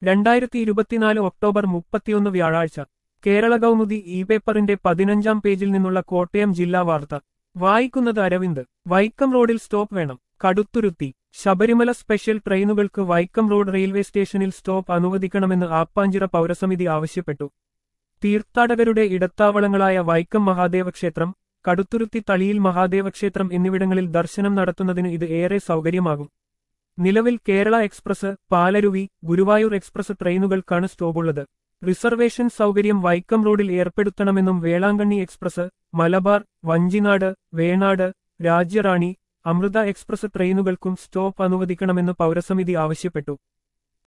രണ്ടായിരത്തി ഇരുപത്തിനാല് ഒക്ടോബർ മുപ്പത്തിയൊന്ന് വ്യാഴാഴ്ച കേരള കൗമുദി ഇ പേപ്പറിന്റെ പതിനഞ്ചാം പേജിൽ നിന്നുള്ള കോട്ടയം ജില്ലാ വാർത്ത വായിക്കുന്നത് അരവിന്ദ് വൈക്കം റോഡിൽ സ്റ്റോപ്പ് വേണം കടുത്തുരുത്തി ശബരിമല സ്പെഷ്യൽ ട്രെയിനുകൾക്ക് വൈക്കം റോഡ് റെയിൽവേ സ്റ്റേഷനിൽ സ്റ്റോപ്പ് അനുവദിക്കണമെന്ന് ആപ്പാഞ്ചിറ പൗരസമിതി ആവശ്യപ്പെട്ടു തീർത്ഥാടകരുടെ ഇടത്താവളങ്ങളായ വൈക്കം മഹാദേവ ക്ഷേത്രം കടുത്തുരുത്തി തളിയിൽ മഹാദേവ ക്ഷേത്രം എന്നിവിടങ്ങളിൽ ദർശനം നടത്തുന്നതിന് ഇത് ഏറെ സൗകര്യമാകും നിലവിൽ കേരള എക്സ്പ്രസ് പാലരുവി ഗുരുവായൂർ എക്സ്പ്രസ് ട്രെയിനുകൾക്കാണ് സ്റ്റോപ്പുള്ളത് റിസർവേഷൻ സൗകര്യം വൈക്കം റോഡിൽ ഏർപ്പെടുത്തണമെന്നും വേളാങ്കണ്ണി എക്സ്പ്രസ് മലബാർ വഞ്ചിനാട് വേണാട് രാജ്യറാണി അമൃത എക്സ്പ്രസ് ട്രെയിനുകൾക്കും സ്റ്റോപ്പ് അനുവദിക്കണമെന്ന് പൗരസമിതി ആവശ്യപ്പെട്ടു